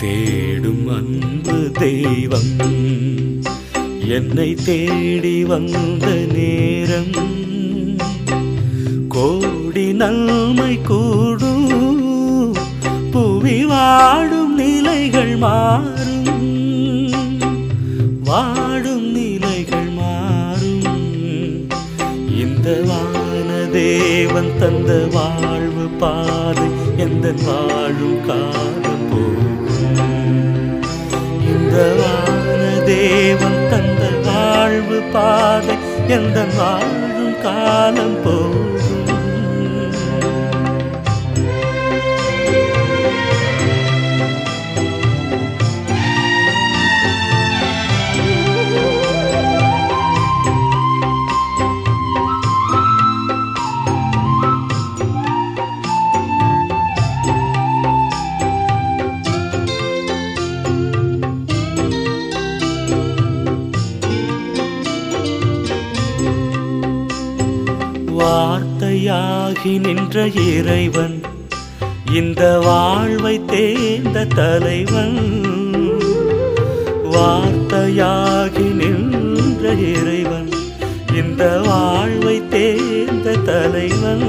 தேடும் அன்பு தெய்வம் என்னை தேடி வந்த நேரம் கோடி நன்மை கூடும் புவி வாடும் நிலைகள் மாறும் வாடும் நிலைகள் மாறும் இந்த வானதேவன் தந்த வாழ்வு பாதை எந்த வாழும் காலம் போகும் இந்த வானதேவன் தந்த வாழ்வு பாதை எந்த வாழும் காலம் போகும் வார்த்தையாகி நின்ற இறைவன் இந்த வாழ்வை தேர்ந்த தலைவன் வார்த்தையாகி நின்ற இறைவன் இந்த வாழ்வை தேர்ந்த தலைவன்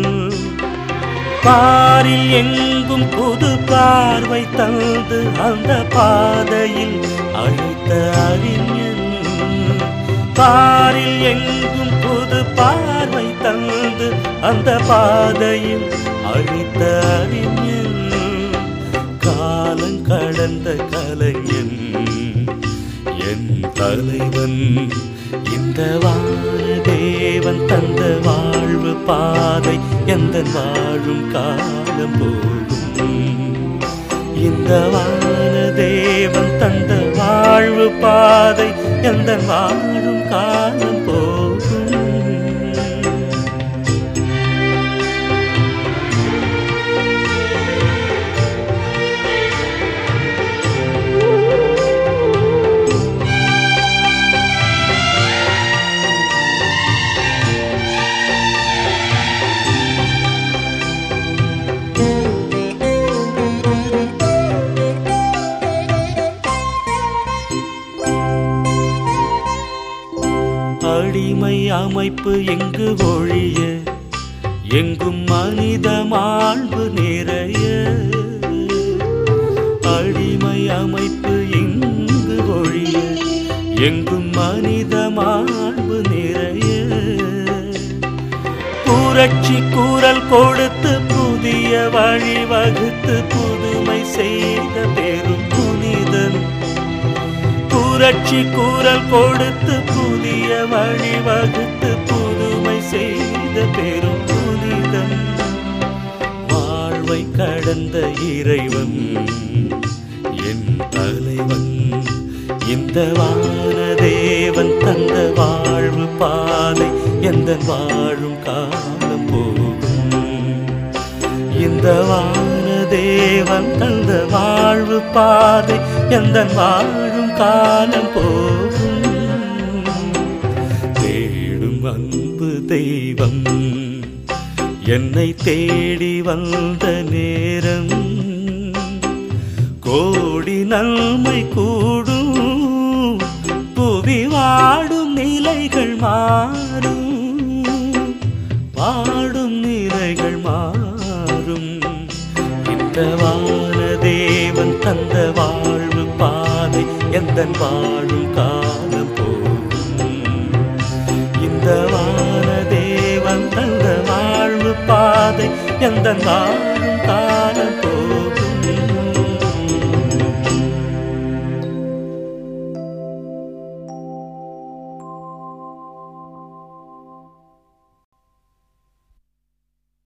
பாரில் எங்கும் புது பார்வை தந்து அந்த பாதையில் அழைத்த அறிஞன் பாரில் எங்கும் புது பார்வை தந்து அந்த பாதையில் அழித்த அறிஞன் காலம் கடந்த கலைஞன் என் தலைவன் இந்த வானதேவன் தந்த வாழ்வு பாதை எந்த வாழும் காலம் போகும் இந்த வானதேவன் தந்த வாழ்வு பாதை எந்த வாழும் காலம் போகும் அடிமை அமைப்பு எங்கு ஒழிய எங்கும் மனித மாண்பு நிறைய அடிமை அமைப்பு எங்கு ஒழிய எங்கும் மனித மாண்பு நிறைய புரட்சி கூறல் கொடுத்து புதிய வழி வகுத்து புதுமை செய்த பெரும் புனிதன் புரட்சி கூறல் கொடுத்து புதிய வழி வகுத்து புதுமை செய்த பெரும் புனிதன் வாழ்வை கடந்த இறைவன் என் தலைவன் இந்த வானதேவன் தந்த வாழ்வு பாதை எந்த வாழும் காலம் போகும் இந்த வானதேவன் தந்த வாழ்வு பாதை எந்த வாழும் காலம் போகும் தேடும் அன்பு தெய்வம் என்னை தேடி வந்த நேரம் கோடி நன்மை கூடும் புவி வாடும் நிலைகள் மாறும் வாடும் நிலைகள் மாறும் இந்த வானதேவன் தந்த வாழ்வு பாதை எந்த வாழும் காலம் போகும் இந்த வானதேவன் தந்த வாழ்வு பாதை எந்த வாழும் காலம்